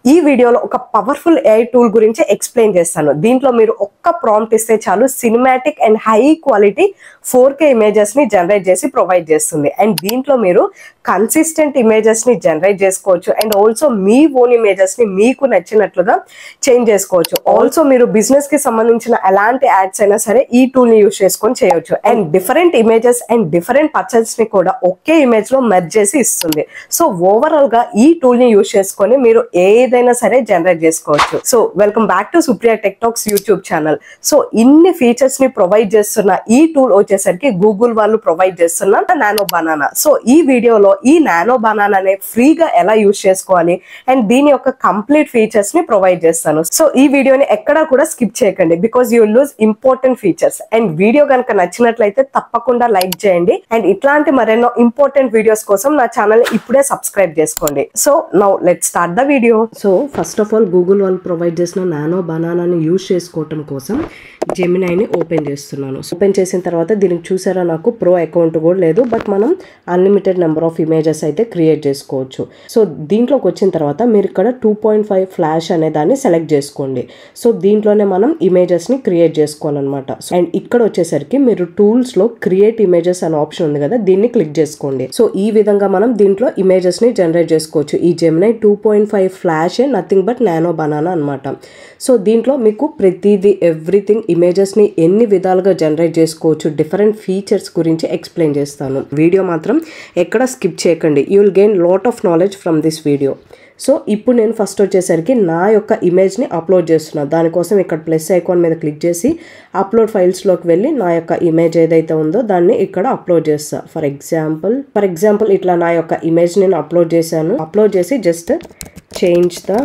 ఈ వీడియోలో ఒక పవర్ఫుల్ ఏఐ టూల్ గురించి ఎక్స్ప్లెయిన్ చేస్తాను దీంట్లో మీరు ఒక్క ప్రాంప్ట్ ఇస్తే చాలు cinematic and high quality four K images ని జనరేట్ చేసి ప్రొవైడ్ చేస్తుంది అండ్ దీంట్లో మీరు కన్సిస్టెంట్ ఇమేజెస్ ని జనరేట్ చేసుకోవచ్చు అండ్ ఆల్సో మీ ఓన్ ఇమేజెస్ ని మీకు నచ్చినట్లుగా చేంజ్ చేసుకోవచ్చు ఆల్సో మీరు బిజినెస్ కి సంబంధించిన ఎలాంటి యాడ్స్ అయినా సరే ఈ టూల్ ని యూస్ చేసుకొని చేయొచ్చు and different images and different పర్చల్స్ ని కూడా ఒకే ఇమేజ్ లో మెర్జ్ చేసి ఇస్తుంది సో ఓవరాల్ గా ఈ టూల్ ని యూస్ చేసుకొని మీరు ఏదైనా సరే జనరేట్ చేసుకోవచ్చు so welcome back to Supriya TechTalks YouTube channel so ఇన్ని ఫీచర్స్ ని ప్రొవైడ్ చేస్తున్న ఈ టూల్ వచ్చేసరికి గూగుల్ వాళ్ళు ప్రొవైడ్ చేస్తున్న నానో బనానా సో ఈ వీడియోలో ఈ నానో బనానాని ఫ్రీగా ఎలా యూస్ చేసుకోవాలి అండ్ దీని యొక్క కంప్లీట్ ఫీచర్స్ ని ప్రొవైడ్ చేస్తాను సో ఈ వీడియోని ఎక్కడా కూడా స్కిప్ చేయకండి because you lose important features and video కనుక నచ్చినట్లయితే తప్పకుండా లైక్ చేయండి అండ్ ఇట్లాంటి మరెన్నో ఇంపార్టెంట్ వీడియోస్ కోసం నా ఛానల్ ఇప్పుడే సబ్స్క్రైబ్ చేసుకోండి so now let start the video so first of all Google వాళ్ళు ప్రొవైడ్ చేసిన నానో బనానాని యూజ్ చేసుకోవటం కోసం జెమినైని ఓపెన్ చేస్తున్నాను ఓపెన్ చేసిన తర్వాత దీనికి చూసారా నాకు ప్రో అకౌంట్ కూడా లేదు బట్ మనం అన్లిమిటెడ్ నెంబర్ ఆఫ్ ఇమేజెస్ అయితే క్రియేట్ చేసుకోవచ్చు సో దీంట్లోకి వచ్చిన తర్వాత మీరు ఇక్కడ టూ పాయింట్ ఫైవ్ ఫ్లాష్ అనే దాన్ని సెలెక్ట్ చేసుకోండి సో దీంట్లోనే మనం ఇమేజెస్ని క్రియేట్ చేసుకోవాలన్నమాట అండ్ ఇక్కడ వచ్చేసరికి మీరు టూల్స్లో క్రియేట్ ఇమేజెస్ అనే ఆప్షన్ ఉంది కదా దీన్ని క్లిక్ చేసుకోండి సో ఈ విధంగా మనం దీంట్లో ఇమేజెస్ని జనరేట్ చేసుకోవచ్చు ఈ Gemini two point five flash nothing but nano banana అనమాట సో దీంట్లో మీకు ప్రతిదీ ఎవ్రీథింగ్ ఇమేజెస్ని ఎన్ని విధాలుగా జనరేట్ చేసుకోవచ్చు డిఫరెంట్ ఫీచర్స్ గురించి ఎక్స్ప్లెయిన్ చేస్తాను వీడియో మాత్రం ఎక్కడ స్కిప్ చేయకండి you will gain lot of knowledge from this video so ఇప్పుడు నేను ఫస్ట్ వచ్చేసరికి నా యొక్క ఇమేజ్ని అప్లోడ్ చేస్తున్నాను దానికోసం ఇక్కడ ప్లస్ ఐకాన్ మీద క్లిక్ చేసి అప్లోడ్ ఫైల్స్లోకి వెళ్ళి నా యొక్క ఇమేజ్ ఏదైతే ఉందో దాన్ని ఇక్కడ అప్లోడ్ చేస్తా ఫర్ ఎగ్జాంపుల్ ఫర్ ఎగ్జాంపుల్ ఇట్లా నా యొక్క ఇమేజ్ నేను అప్లోడ్ చేశాను అప్లోడ్ చేసి just change the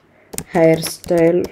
hair style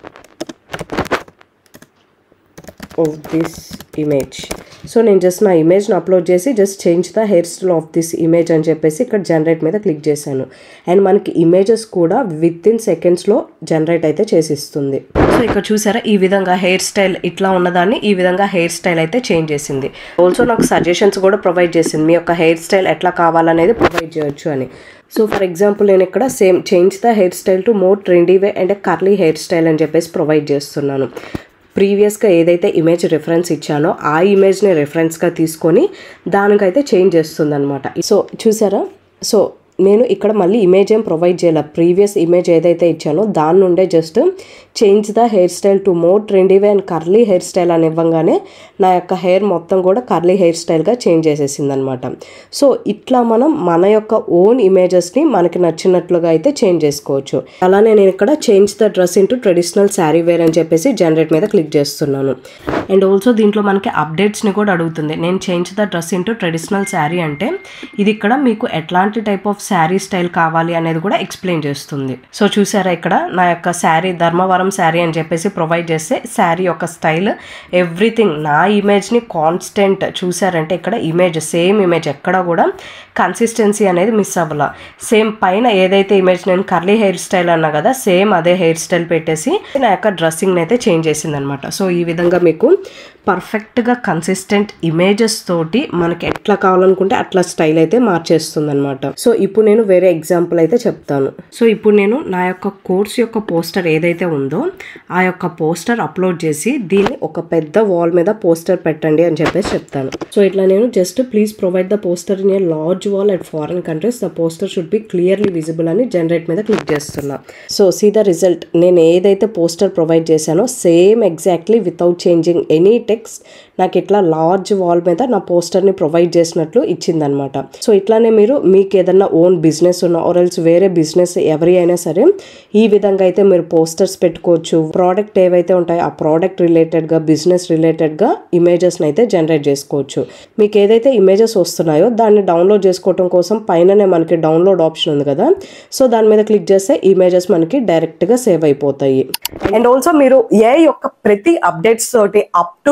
of this image so నేను జస్ట్ నా ఇమేజ్ని అప్లోడ్ చేసి just change the hair style of this image అని చెప్పేసి ఇక్కడ జనరేట్ మీద క్లిక్ చేశాను అండ్ మనకి ఇమేజెస్ కూడా విత్ ఇన్ సెకండ్స్లో జనరేట్ అయితే చేసిస్తుంది సో ఇక్కడ చూసారా ఈ విధంగా హెయిర్ స్టైల్ ఇట్లా ఉన్నదాన్ని ఈ విధంగా హెయిర్ స్టైల్ అయితే చేంజ్ చేసింది ఆల్సో నాకు సజెషన్స్ కూడా ప్రొవైడ్ చేసింది మీ యొక్క హెయిర్ స్టైల్ ఎట్లా కావాలనేది ప్రొవైడ్ చేయొచ్చు అని సో ఫర్ ఎగ్జాంపుల్ నేను ఇక్కడ same change the hair style to more trendy way and curly hair style అని చెప్పేసి ప్రొవైడ్ చేస్తున్నాను ప్రీవియస్గా ఏదైతే ఇమేజ్ రిఫరెన్స్ ఇచ్చానో ఆ ఇమేజ్ని రెఫరెన్స్గా తీసుకొని దానికైతే చేంజ్ చేస్తుంది అనమాట సో చూసారా సో నేను ఇక్కడ మళ్ళీ ఇమేజ్ ఏం ప్రొవైడ్ చేయాలి ప్రీవియస్ ఇమేజ్ ఏదైతే ఇచ్చానో దాని నుండే just change the hair style to more trendy way and curly hair style అని ఇవ్వగానే నా యొక్క హెయిర్ మొత్తం కూడా కర్లీ హెయిర్ స్టైల్గా చేంజ్ చేసేసింది అనమాట సో ఇట్లా మనం మన యొక్క ఓన్ ఇమేజెస్ని మనకి నచ్చినట్లుగా అయితే చేంజ్ చేసుకోవచ్చు అలానే నేను ఇక్కడ change the dress into traditional sari wear అని చెప్పేసి జనరేట్ మీద క్లిక్ చేస్తున్నాను అండ్ ఆల్సో దీంట్లో మనకి అప్డేట్స్ని కూడా అడుగుతుంది నేను change the dress into traditional sari అంటే ఇది ఇక్కడ మీకు ఎట్లాంటి టైప్ ఆఫ్ శారీ స్టైల్ కావాలి అనేది కూడా ఎక్స్ప్లెయిన్ చేస్తుంది సో చూసారా ఇక్కడ నా యొక్క శారీ ధర్మవరం శారీ అని చెప్పేసి ప్రొవైడ్ చేస్తే శారీ యొక్క స్టైల్ ఎవ్రీథింగ్ నా ఇమేజ్ని కాన్స్టెంట్ చూసారంటే ఇక్కడ ఇమేజ్ సేమ్ ఇమేజ్ ఎక్కడ కూడా కన్సిస్టెన్సీ అనేది మిస్ అవ్వాల సేమ్ పైన ఏదైతే ఇమేజ్ నేను కర్లీ హెయిర్ స్టైల్ అన్నా కదా సేమ్ అదే హెయిర్ స్టైల్ పెట్టేసి నా యొక్క డ్రెస్సింగ్ని అయితే చేంజ్ చేసింది అనమాట సో ఈ విధంగా మీకు పర్ఫెక్ట్గా కన్సిస్టెంట్ ఇమేజెస్ తోటి మనకి ఎట్లా కావాలనుకుంటే అట్లా స్టైల్ అయితే మార్చేస్తుంది అనమాట సో ఇప్పుడు నేను వేరే ఎగ్జాంపుల్ అయితే చెప్తాను సో ఇప్పుడు నేను నా యొక్క కోర్స్ యొక్క పోస్టర్ ఏదైతే ఉందో ఆ యొక్క పోస్టర్ అప్లోడ్ చేసి దీన్ని ఒక పెద్ద వాల్ మీద పోస్టర్ పెట్టండి అని చెప్పేసి చెప్తాను సో ఇట్లా నేను just please provide the poster in a large wall at foreign countries the poster should be clearly visible అని జనరేట్ మీద క్లిక్ చేస్తున్నా సో సీ ద రిజల్ట్ నేను ఏదైతే పోస్టర్ ప్రొవైడ్ చేశానో same exactly without changing any text నాకు ఇట్లా large wall మీద నా పోస్టర్ని ప్రొవైడ్ చేసినట్లు ఇచ్చిందనమాట సో ఇట్లానే మీరు మీకు ఏదన్నా ఓన్ బిజినెస్ ఉన్న ఆర్ఎల్స్ వేరే బిజినెస్ ఎవరి అయినా సరే ఈ విధంగా అయితే మీరు పోస్టర్స్ పెట్టుకోవచ్చు ప్రోడక్ట్ ఏవైతే ఉంటాయో ఆ ప్రోడక్ట్ రిలేటెడ్గా బిజినెస్ రిలేటెడ్గా ఇమేజెస్ని అయితే జనరేట్ చేసుకోవచ్చు మీకు ఏదైతే ఇమేజెస్ వస్తున్నాయో దాన్ని డౌన్లోడ్ చేసుకోవడం కోసం పైననే మనకి డౌన్లోడ్ ఆప్షన్ ఉంది కదా సో దాని మీద క్లిక్ చేస్తే ఇమేజెస్ మనకి డైరెక్ట్గా సేవ్ అయిపోతాయి అండ్ ఆల్సో మీరు ఏ యొక్క ప్రతి అప్డేట్స్ తోటి అప్ టు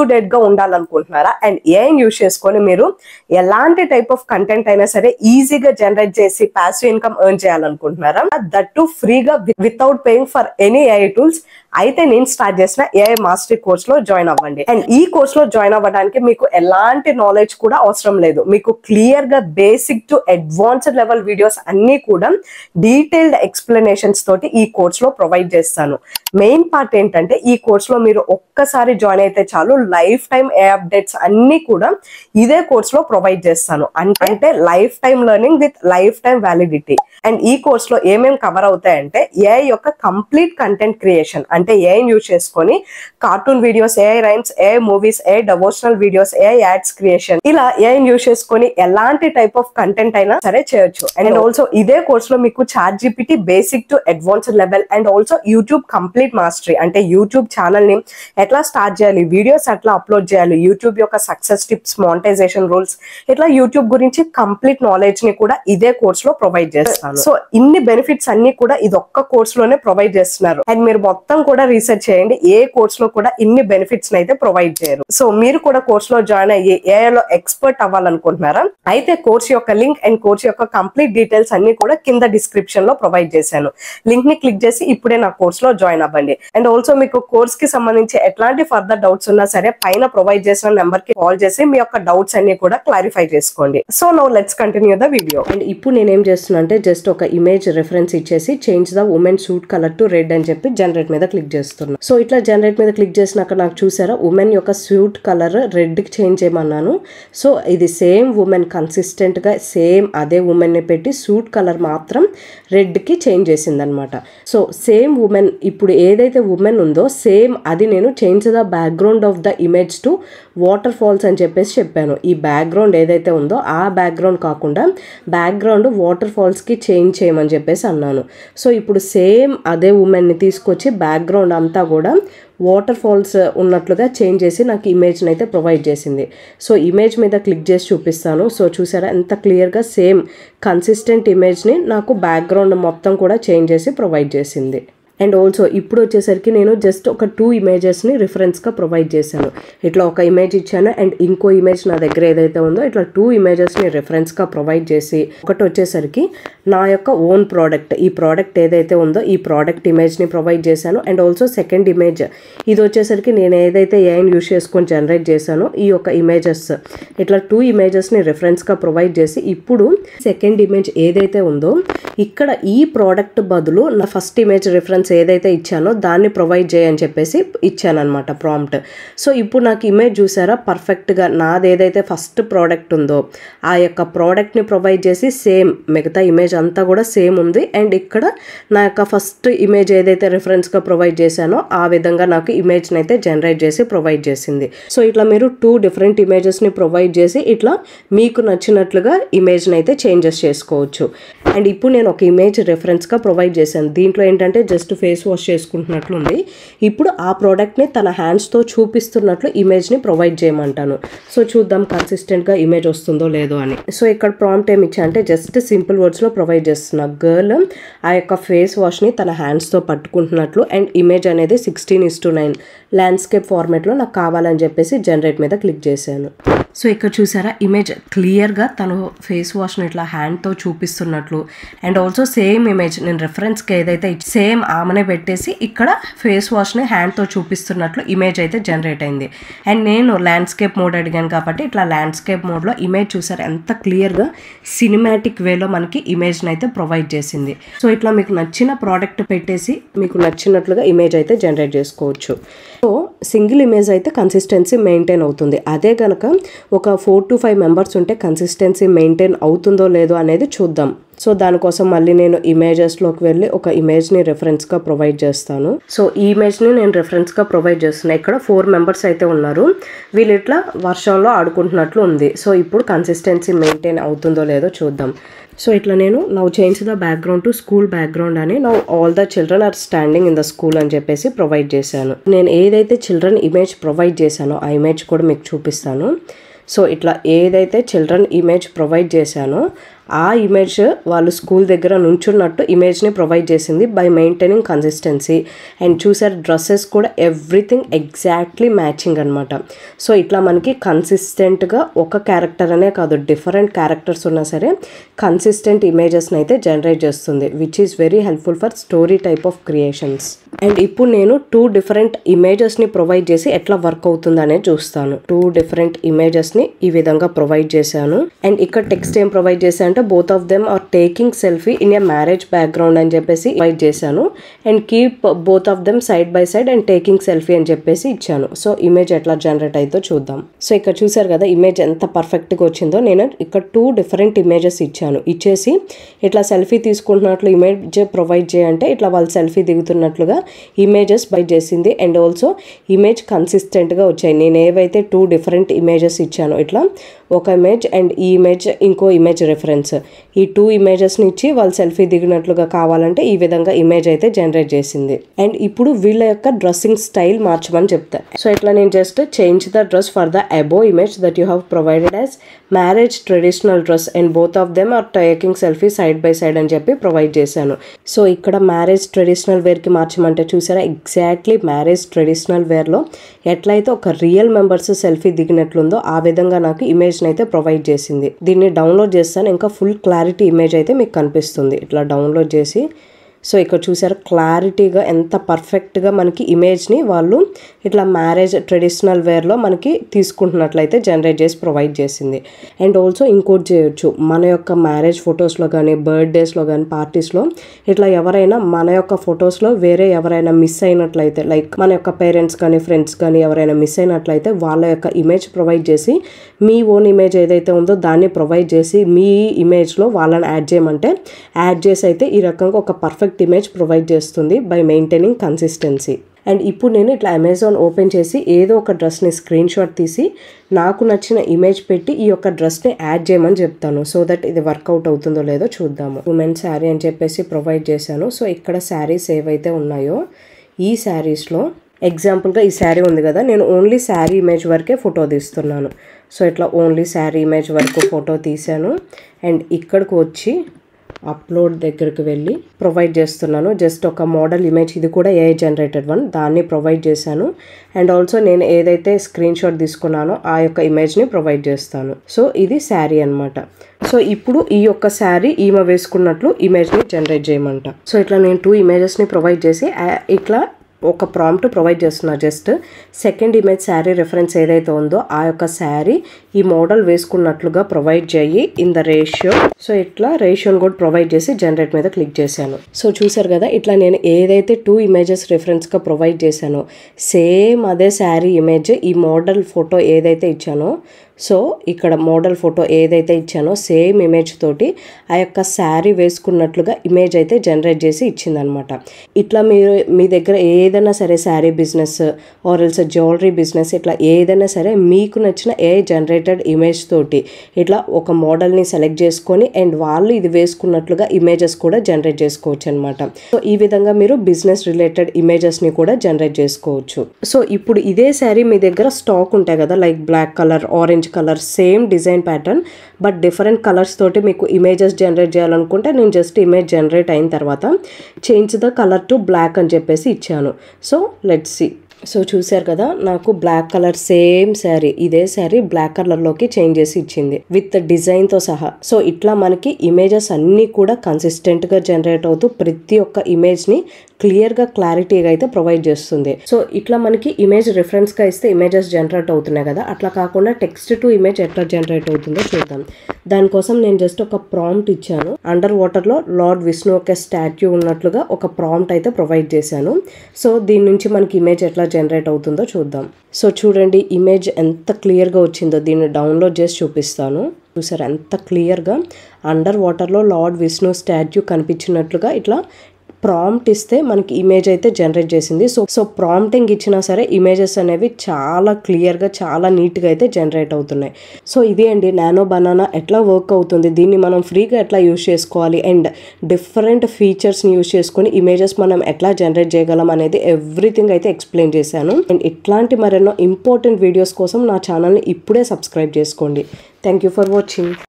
డేట్ గా ఉండాలనుకుంటున్నారా అండ్ ఏఐని యూస్ చేసుకొని మీరు ఎలాంటి టైప్ ఆఫ్ కంటెంట్ అయినా సరే ఈజీగా జనరేట్ చేసి పాసివ్ ఇన్కమ్ ఎర్న్ చేయాలనుకుంటున్నారా దట్ టు ఫ్రీగా without paying for any AI tools అయితే నేను స్టార్ట్ చేసిన ఏఐ మాస్టరీ కోర్స్ లో జాయిన్ అవ్వండి అండ్ ఈ కోర్స్ లో జాయిన్ అవ్వడానికి మీకు ఎలాంటి నాలెడ్జ్ కూడా అవసరం లేదు మీకు క్లియర్ గా basic to advanced level videos అన్ని కూడా డీటెయిల్డ్ ఎక్స్ప్లెనేషన్స్ తోటి ఈ కోర్స్ లో ప్రొవైడ్ చేస్తాను మెయిన్ పార్ట్ ఏంటంటే ఈ కోర్స్ లో మీరు ఒక్కసారి జాయిన్ అయితే చాలు లైఫ్ టైం ఏ అప్డేట్స్ అన్ని కూడా ఇదే కోర్స్ లో ప్రొవైడ్ చేస్తాను అంటే అంటే life time learning with life time validity and ఈ కోర్స్ లో ఏమేమి కవర్ అవుతాయంటే ఏఐ యొక్క కంప్లీట్ కంటెంట్ క్రియేషన్ అంటే ఏఐ యూజ్ చేసుకొని cartoon videos AI rhymes AI movies AI devotional videos AI ads creation ఇలా ఏఐ యూజ్ చేసుకొని ఎలాంటి టైప్ ఆఫ్ కంటెంట్ అయినా సరే చేయొచ్చు అండ్ ఆల్సో ఇదే కోర్స్ లో మీకు ChatGPT basic to advanced level and also YouTube complete mastery అంటే యూట్యూబ్ ఛానల్ ని ఎట్లా స్టార్ట్ చేయాలి వీడియోస్ ఎట్లా అప్లోడ్ చేయాలి యూట్యూబ్ యొక్క సక్సెస్ టిప్స్ మానిటైజేషన్ రూల్స్ ఇట్లా యూట్యూబ్ గురించి కంప్లీట్ నాలెడ్జ్ ని కూడా ఇదే కోర్స్ లో ప్రొవైడ్ చేస్తాను సో ఇన్ని బెనిఫిట్స్ అన్ని కూడా ఇది ఒక్క కోర్స్ లోనే ప్రొవైడ్ చేస్తున్నారు అండ్ మీరు మొత్తం కూడా రీసెర్చ్ చేయండి ఏ కోర్స్ లో కూడా ఇన్ని బెనిఫిట్స్ అయితే ప్రొవైడ్ చేయరు సో మీరు కూడా కోర్స్ లో జాయిన్ అయ్యి AI లో ఎక్స్పర్ట్ అవ్వాలనుకుంటున్నారా అయితే కోర్స్ యొక్క లింక్ అండ్ కోర్స్ యొక్క కంప్లీట్ డీటెయిల్స్ అన్ని కూడా కింద డిస్క్రిప్షన్ లో ప్రొవైడ్ చేశాను లింక్ ని క్లిక్ చేసి ఇప్పుడే నా కోర్స్ లో జాయిన్ అవ్వండి అండ్ ఆల్సో మీకు కోర్స్ కి సంబంధించి ఎట్లాంటి ఫర్దర్ డౌట్స్ ఉన్నా సరే పైన ప్రొవైడ్ చేసిన నెంబర్ కి కాల్ చేసి మీ యొక్క డౌట్స్ అన్ని కూడా క్లారిఫై చేసుకోండి so now let's continue the video and ఇప్పుడు నేనేం చేస్తున్నా అంటే జస్ట్ ఒక ఇమేజ్ రెఫరెన్స్ ఇచ్చేసి change the woman suit colour to red అని చెప్పి జనరేట్ మీద క్లిక్ చేస్తున్నా సో ఇట్లా జనరేట్ మీద క్లిక్ చేసినాక నాకు చూసారా ఉమెన్ యొక్క సూట్ కలర్ రెడ్ కి చేంజ్ చేయమన్నాను సో ఇది సేమ్ ఉమెన్ కన్సిస్టెంట్ గా సేమ్ అదే ఉమెన్ ని పెట్టి సూట్ కలర్ మాత్రం రెడ్ కి చేంజ్ చేసింది అనమాట సో సేమ్ ఉమెన్ ఇప్పుడు ఏదైతే ఉమెన్ ఉందో సేమ్ అది నేను change the background of the image to waterfalls అని చెప్పేసి చెప్పాను ఈ బ్యాక్గ్రౌండ్ ఏదైతే ఉందో ఆ బ్యాక్గ్రౌండ్ కాకుండా బ్యాక్గ్రౌండ్ వాటర్ ఫాల్స్కి చేంజ్ చేయమని చెప్పేసి అన్నాను సో ఇప్పుడు సేమ్ అదే ఉమెన్ని తీసుకొచ్చి బ్యాక్గ్రౌండ్ అంతా కూడా వాటర్ ఫాల్స్ ఉన్నట్లుగా చేంజ్ చేసి నాకు ఇమేజ్ని అయితే ప్రొవైడ్ చేసింది సో ఇమేజ్ మీద క్లిక్ చేసి చూపిస్తాను సో చూసారా ఎంత క్లియర్గా సేమ్ కన్సిస్టెంట్ ఇమేజ్ని నాకు బ్యాక్గ్రౌండ్ మొత్తం కూడా చేంజ్ చేసి ప్రొవైడ్ చేసింది అండ్ ఆల్సో ఇప్పుడు వచ్చేసరికి నేను జస్ట్ ఒక టూ ఇమేజెస్ని రిఫరెన్స్గా ప్రొవైడ్ చేశాను ఇట్లా ఒక ఇమేజ్ ఇచ్చాను అండ్ ఇంకో ఇమేజ్ నా దగ్గర ఏదైతే ఉందో ఇట్లా టూ ఇమేజెస్ని రిఫరెన్స్గా ప్రొవైడ్ చేసి ఒకటి వచ్చేసరికి నా యొక్క ఓన్ ప్రోడక్ట్ ఈ ప్రోడక్ట్ ఏదైతే ఉందో ఈ ప్రోడక్ట్ ఇమేజ్ని ప్రొవైడ్ చేశాను అండ్ ఆల్సో సెకండ్ ఇమేజ్ ఇది వచ్చేసరికి నేను ఏదైతే ఏఐని యూస్ చేసుకొని జనరేట్ చేశానో ఈ యొక్క ఇమేజెస్ ఇట్లా టూ ఇమేజెస్ని రిఫరెన్స్గా ప్రొవైడ్ చేసి ఇప్పుడు సెకండ్ ఇమేజ్ ఏదైతే ఉందో ఇక్కడ ఈ ప్రోడక్ట్ బదులు నా ఫస్ట్ ఇమేజ్ రిఫరెన్స్ ఏదైతే ఇచ్చానో దాన్ని ప్రొవైడ్ చేయని చెప్పేసి ఇచ్చానమాట ప్రాంప్ట్ సో ఇప్పుడు నాకు ఇమేజ్ చూసారా పర్ఫెక్ట్గా నాది ఏదైతే ఫస్ట్ ప్రోడక్ట్ ఉందో ఆ యొక్క ప్రోడక్ట్ని ప్రొవైడ్ చేసి సేమ్ మిగతా ఇమేజ్ అంతా కూడా సేమ్ ఉంది అండ్ ఇక్కడ నా యొక్క ఫస్ట్ ఇమేజ్ ఏదైతే రిఫరెన్స్గా ప్రొవైడ్ చేశానో ఆ విధంగా నాకు ఇమేజ్ని అయితే జనరేట్ చేసి ప్రొవైడ్ చేసింది సో ఇట్లా మీరు టూ డిఫరెంట్ ఇమేజెస్ని ప్రొవైడ్ చేసి ఇట్లా మీకు నచ్చినట్లుగా ఇమేజ్ని అయితే చేంజెస్ చేసుకోవచ్చు అండ్ ఇప్పుడు నేను ఒక ఇమేజ్ రెఫరెన్స్గా ప్రొవైడ్ చేశాను దీంట్లో ఏంటంటే జస్ట్ ఫేస్ వాష్ చేసుకుంటున్నట్లు ఉంది ఇప్పుడు ఆ ప్రోడక్ట్ని తన హ్యాండ్స్తో చూపిస్తున్నట్లు ఇమేజ్ని ప్రొవైడ్ చేయమంటాను సో చూద్దాం కన్సిస్టెంట్గా ఇమేజ్ వస్తుందో లేదో అని సో ఇక్కడ ప్రాంప్ట్ ఏమి ఇచ్చా అంటే జస్ట్ సింపుల్ వర్డ్స్లో ప్రొవైడ్ చేస్తున్నా గర్ల్ ఆ యొక్క ఫేస్ వాష్ని తన హ్యాండ్స్తో పట్టుకుంటున్నట్లు అండ్ ఇమేజ్ అనేది sixteen is to nine landscape ఫార్మేట్లో నాకు కావాలని చెప్పేసి జనరేట్ మీద క్లిక్ చేశాను సో ఇక్కడ చూసారా ఇమేజ్ క్లియర్గా తను ఫేస్ వాష్ని ఇట్లా హ్యాండ్తో చూపిస్తున్నట్లు అండ్ ఆల్సో సేమ్ ఇమేజ్ నేను రెఫరెన్స్కి ఏదైతే సేమ్ ఆమెనే పెట్టేసి ఇక్కడ ఫేస్ వాష్ని హ్యాండ్తో చూపిస్తున్నట్లు ఇమేజ్ అయితే జనరేట్ అయింది అండ్ నేను ల్యాండ్స్కేప్ మోడ్ అడిగాను కాబట్టి ఇట్లా ల్యాండ్స్కేప్ మోడ్లో ఇమేజ్ చూసారు ఎంత క్లియర్గా సినిమాటిక్ వేలో మనకి ఇమేజ్ని అయితే ప్రొవైడ్ చేసింది సో ఇట్లా మీకు నచ్చిన ప్రోడక్ట్ పెట్టేసి మీకు నచ్చినట్లుగా ఇమేజ్ అయితే జనరేట్ చేసుకోవచ్చు సో సింగిల్ ఇమేజ్ అయితే కన్సిస్టెన్సీ మెయింటైన్ అవుతుంది అదే కనుక ఒక ఫోర్ టు ఫైవ్ మెంబర్స్ ఉంటే కన్సిస్టెన్సీ మెయింటైన్ అవుతుందో లేదో అనేది చూద్దాం సో దానికోసం మళ్ళీ నేను ఇమేజెస్లోకి వెళ్ళి ఒక ఇమేజ్ని రెఫరెన్స్గా ప్రొవైడ్ చేస్తాను సో ఈ ఇమేజ్ని నేను రెఫరెన్స్గా ప్రొవైడ్ చేస్తున్నాను ఇక్కడ ఫోర్ మెంబర్స్ అయితే ఉన్నారు వీళ్ళు ఇట్లా వర్షంలో ఆడుకుంటున్నట్లు ఉంది సో ఇప్పుడు కన్సిస్టెన్సీ మెయింటైన్ అవుతుందో లేదో చూద్దాం సో ఇట్లా నేను now change the background to school background అని now all the children are standing in the school అని చెప్పేసి ప్రొవైడ్ చేశాను నేను ఏదైతే చిల్డ్రన్ ఇమేజ్ ప్రొవైడ్ చేశానో ఆ ఇమేజ్ కూడా మీకు చూపిస్తాను సో ఇట్లా ఏదైతే చిల్డ్రన్ ఇమేజ్ ప్రొవైడ్ చేశానో ఆ ఇమేజ్ వాళ్ళు స్కూల్ దగ్గర నుంచున్నట్టు ఇమేజ్ని ప్రొవైడ్ చేసింది బై మెయింటైనింగ్ కన్సిస్టెన్సీ అండ్ చూసారు డ్రెస్సెస్ కూడా ఎవ్రీథింగ్ ఎగ్జాక్ట్లీ మ్యాచింగ్ అనమాట సో ఇట్లా మనకి కన్సిస్టెంట్గా ఒక క్యారెక్టర్ అనే కాదు డిఫరెంట్ క్యారెక్టర్స్ ఉన్నా సరే కన్సిస్టెంట్ ఇమేజెస్ని అయితే జనరేట్ చేస్తుంది which is very helpful for story type of creations and ఇప్పుడు నేను టూ డిఫరెంట్ ఇమేజెస్ని ప్రొవైడ్ చేసి ఎట్లా వర్క్ అవుతుంది అనేది చూస్తాను టూ డిఫరెంట్ ఇమేజెస్ని ఈ విధంగా ప్రొవైడ్ చేశాను అండ్ ఇక్కడ టెక్స్ట్ ఏం ప్రొవైడ్ చేశాను అంటే both of them are taking selfie in a marriage background అని చెప్పేసి ప్రొవైడ్ చేశాను and keep both of them side by side and taking selfie అని చెప్పేసి ఇచ్చాను సో ఇమేజ్ ఎట్లా జనరేట్ అవుతుందో చూద్దాం సో ఇక్కడ చూసారు కదా ఇమేజ్ ఎంత పర్ఫెక్ట్గా వచ్చిందో నేను ఇక్కడ టూ డిఫరెంట్ ఇమేజెస్ ఇచ్చాను ఇచ్చేసి ఇట్లా సెల్ఫీ తీసుకుంటున్నట్లు ఇమేజ్ ప్రొవైడ్ చేయంటే ఇట్లా వాళ్ళు సెల్ఫీ దిగుతున్నట్లుగా ఇమేజెస్ బై చేసింది అండ్ ఆల్సో ఇమేజ్ కన్సిస్టెంట్గా వచ్చాయి నేను ఏవైతే టూ డిఫరెంట్ ఇమేజెస్ ఇచ్చానో ఇట్లా ఒక ఇమేజ్ అండ్ ఈ ఇమేజ్ ఇంకో ఇమేజ్ రెఫరెన్స్ ఈ టూ ఇమేజెస్ని ఇచ్చి వాళ్ళు సెల్ఫీ దిగినట్లుగా కావాలంటే ఈ విధంగా ఇమేజ్ అయితే జనరేట్ చేసింది అండ్ ఇప్పుడు వీళ్ళ యొక్క డ్రెస్సింగ్ స్టైల్ మార్చమని చెప్తా సో ఇట్లా నేను just change the dress for the above image that you have provided as marriage traditional dress and both of them are taking selfie side by side అని చెప్పి ప్రొవైడ్ చేశాను సో ఇక్కడ marriage traditional వేర్కి మార్చమంటే చూసారా exactly marriage traditional వేర్లో ఎట్లయితే ఒక real members selfie దిగినట్లుందో ఆ విధంగా నాకు ఇమేజ్ని అయితే ప్రొవైడ్ చేసింది దీన్ని డౌన్లోడ్ చేస్తాను ఇంకా ఫుల్ క్లారిటీ ఇమేజ్ అయితే మీకు కనిపిస్తుంది ఇట్లా డౌన్లోడ్ చేసి సో ఇక్కడ చూసారు క్లారిటీగా ఎంత పర్ఫెక్ట్గా మనకి ఇమేజ్ని వాళ్ళు ఇట్లా మ్యారేజ్ ట్రెడిషనల్ వేర్లో మనకి తీసుకుంటున్నట్లయితే జనరేట్ చేసి ప్రొవైడ్ చేసింది అండ్ ఆల్సో ఇంకోటి చేయొచ్చు మన యొక్క మ్యారేజ్ ఫొటోస్లో కానీ బర్త్డేస్లో కానీ పార్టీస్లో ఇట్లా ఎవరైనా మన యొక్క ఫొటోస్లో వేరే ఎవరైనా మిస్ అయినట్లయితే లైక్ మన యొక్క పేరెంట్స్ కానీ ఫ్రెండ్స్ కానీ ఎవరైనా మిస్ అయినట్లయితే వాళ్ళ యొక్క ఇమేజ్ ప్రొవైడ్ చేసి మీ ఓన్ ఇమేజ్ ఏదైతే ఉందో దాన్ని ప్రొవైడ్ చేసి మీ ఇమేజ్లో వాళ్ళని యాడ్ చేయమంటే యాడ్ చేసి అయితే ఈ రకంగా ఒక పర్ఫెక్ట్ ఇమేజ్ ప్రొవైడ్ చేస్తుంది బై మెయింటైనింగ్ కన్సిస్టెన్సీ అండ్ ఇప్పుడు నేను ఇట్లా అమెజాన్ ఓపెన్ చేసి ఏదో ఒక డ్రెస్ని స్క్రీన్ షాట్ తీసి నాకు నచ్చిన ఇమేజ్ పెట్టి ఈ యొక్క డ్రెస్ని యాడ్ చేయమని చెప్తాను సో దట్ ఇది వర్కౌట్ అవుతుందో లేదో చూద్దాము ఉమెన్ శారీ అని చెప్పేసి ప్రొవైడ్ చేశాను సో ఇక్కడ శారీస్ ఏవైతే ఉన్నాయో ఈ శారీస్లో ఎగ్జాంపుల్గా ఈ శారీ ఉంది కదా నేను ఓన్లీ శారీ ఇమేజ్ వరకే ఫోటో తీస్తున్నాను సో ఇట్లా ఓన్లీ శారీ ఇమేజ్ వరకు ఫోటో తీశాను అండ్ ఇక్కడికి వచ్చి అప్లోడ్ దగ్గరికి వెళ్ళి ప్రొవైడ్ చేస్తున్నాను జస్ట్ ఒక మోడల్ ఇమేజ్ ఇది కూడా ఏ జనరేటెడ్ వన్ దాన్ని ప్రొవైడ్ చేశాను అండ్ ఆల్సో నేను ఏదైతే స్క్రీన్ షాట్ తీసుకున్నానో ఆ యొక్క ఇమేజ్ని ప్రొవైడ్ చేస్తాను సో ఇది శారీ అనమాట సో ఇప్పుడు ఈ యొక్క శారీ ఈమె వేసుకున్నట్లు ఇమేజ్ని జనరేట్ చేయమంట సో ఇట్లా నేను టూ ఇమేజెస్ని ప్రొవైడ్ చేసి ఆ- ఇట్లా ఒక ప్రాంప్ట్ ప్రొవైడ్ చేస్తున్నా just second image sari reference ఏదైతే ఉందో ఆ యొక్క శారీ ఈ మోడల్ వేసుకున్నట్లుగా ప్రొవైడ్ చేయి ఇన్ ద రేషియో సో ఇట్లా రేషియోని కూడా ప్రొవైడ్ చేసి జనరేట్ మీద క్లిక్ చేశాను సో చూసారు కదా ఇట్లా నేను ఏదైతే టూ ఇమేజెస్ రెఫరెన్స్గా ప్రొవైడ్ చేశానో సేమ్ అదే శారీ ఇమేజ్ ఈ మోడల్ ఫోటో ఏదైతే ఇచ్చానో సో ఇక్కడ మోడల్ ఫోటో ఏదైతే ఇచ్చానో సేమ్ ఇమేజ్ తోటి ఆ యొక్క శారీ వేసుకున్నట్లుగా ఇమేజ్ అయితే జనరేట్ చేసి ఇచ్చిందనమాట ఇట్లా మీరు మీ దగ్గర ఏదైనా సరే sari business or else jewellery business ఇట్లా ఏదైనా సరే మీకు నచ్చిన ఏ జనరేటెడ్ ఇమేజ్ తోటి ఇట్లా ఒక మోడల్ని సెలెక్ట్ చేసుకొని అండ్ వాళ్ళు ఇది వేసుకున్నట్లుగా ఇమేజెస్ కూడా జనరేట్ చేసుకోవచ్చు అనమాట సో ఈ విధంగా మీరు బిజినెస్ రిలేటెడ్ ఇమేజెస్ని కూడా జనరేట్ చేసుకోవచ్చు సో ఇప్పుడు ఇదే శారీ మీ దగ్గర స్టాక్ ఉంటాయి కదా like black colour orange colour same design pattern but different colours తోటి మీకు ఇమేజెస్ జనరేట్ చేయాలనుకుంటే నేను జస్ట్ ఇమేజ్ జనరేట్ అయిన తర్వాత change the colour to black అని చెప్పేసి ఇచ్చాను సో లెట్స్ సి సో చూశారు కదా నాకు బ్లాక్ కలర్ సేమ్ శారీ ఇదే శారీ బ్లాక్ కలర్లోకి చేంజ్ చేసి ఇచ్చింది విత్ డిజైన్తో సహా సో ఇట్లా మనకి ఇమేజెస్ అన్నీ కూడా కన్సిస్టెంట్గా జనరేట్ అవుతూ ప్రతి ఒక్క ఇమేజ్ని క్లియర్గా క్లారిటీగా అయితే ప్రొవైడ్ చేస్తుంది సో ఇట్లా మనకి ఇమేజ్ రిఫరెన్స్గా ఇస్తే ఇమేజెస్ జనరేట్ అవుతున్నాయి కదా అట్లా కాకుండా టెక్స్ట్ టు ఇమేజ్ ఎట్లా జనరేట్ అవుతుందో చూద్దాం దానికోసం నేను జస్ట్ ఒక ప్రాంప్ట్ ఇచ్చాను అండర్ వాటర్లో లార్డ్ విష్ణు ఒక స్టాట్యూ ఉన్నట్లుగా ఒక ప్రాంప్ట్ అయితే ప్రొవైడ్ చేశాను సో దీని నుంచి మనకి ఇమేజ్ ఎట్లా జనరేట్ అవుతుందో చూద్దాం సో చూడండి ఇమేజ్ ఎంత క్లియర్గా వచ్చిందో దీన్ని డౌన్లోడ్ చేసి చూపిస్తాను చూసారు ఎంత క్లియర్గా అండర్ వాటర్లో లార్డ్ విష్ణు స్టాట్యూ కనిపించినట్లుగా ఇట్లా ప్రాంప్ట్ ఇస్తే మనకి ఇమేజ్ అయితే జనరేట్ చేసింది సో సో ప్రాంప్టింగ్ ఇచ్చినా సరే ఇమేజెస్ అనేవి చాలా క్లియర్గా చాలా నీట్గా అయితే జనరేట్ అవుతున్నాయి సో ఇది అండి నానో బనానా ఎట్లా వర్క్ అవుతుంది దీన్ని మనం ఫ్రీగా ఎట్లా యూస్ చేసుకోవాలి అండ్ డిఫరెంట్ ఫీచర్స్ని యూస్ చేసుకొని ఇమేజెస్ మనం ఎట్లా జనరేట్ చేయగలం అనేది ఎవ్రీథింగ్ అయితే ఎక్స్ప్లెయిన్ చేశాను అండ్ ఇట్లాంటి మరెన్నో ఇంపార్టెంట్ వీడియోస్ కోసం నా ఛానల్ని ఇప్పుడే సబ్స్క్రైబ్ చేసుకోండి థ్యాంక్ యూ ఫర్ వాచింగ్